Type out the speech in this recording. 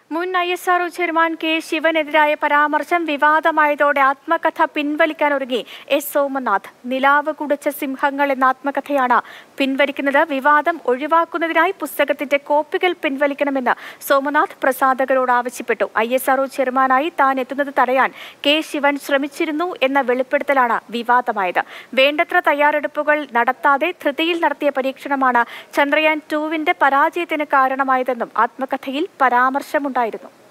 മുൻ I S R O chairman K ശിവനെതിരായ പരാമർശം വിവാദമായതോടെ ആത്മകഥ പിൻവലിക്കാൻ ഒരുങ്ങി എസ് സോമനാഥ് നിലാവ് കുടിച്ച സിംഹങ്ങൾ എന്ന ആത്മകഥയാണ് പിൻവലിക്കുന്നത് വിവാദം ഒഴിവാക്കുന്നതിനായി പുസ്തകത്തിന്റെ കോപ്പികൾ പിൻവലിക്കണമെന്ന് സോമനാഥ് പ്രസാധകരോട് ആവശ്യപ്പെട്ടു ഐ എസ് ആർഒ ചെയർമാനായി താൻ എത്തുന്നത് തടയാൻ കെ ശിവൻ ശ്രമിച്ചിരുന്നു എന്ന വെളിപ്പെടുത്തലാണ് വിവാദമായത് വേണ്ടത്ര തയ്യാറെടുപ്പുകൾ നടത്താതെ ധൃതിയിൽ നടത്തിയ പരീക്ഷണമാണ് ചന്ദ്രയാൻ ടുവിന്റെ പരാജയത്തിന് കാരണമായതെന്നും ആത്മകഥയിൽ പരാമർശമുണ്ടായിരുന്നു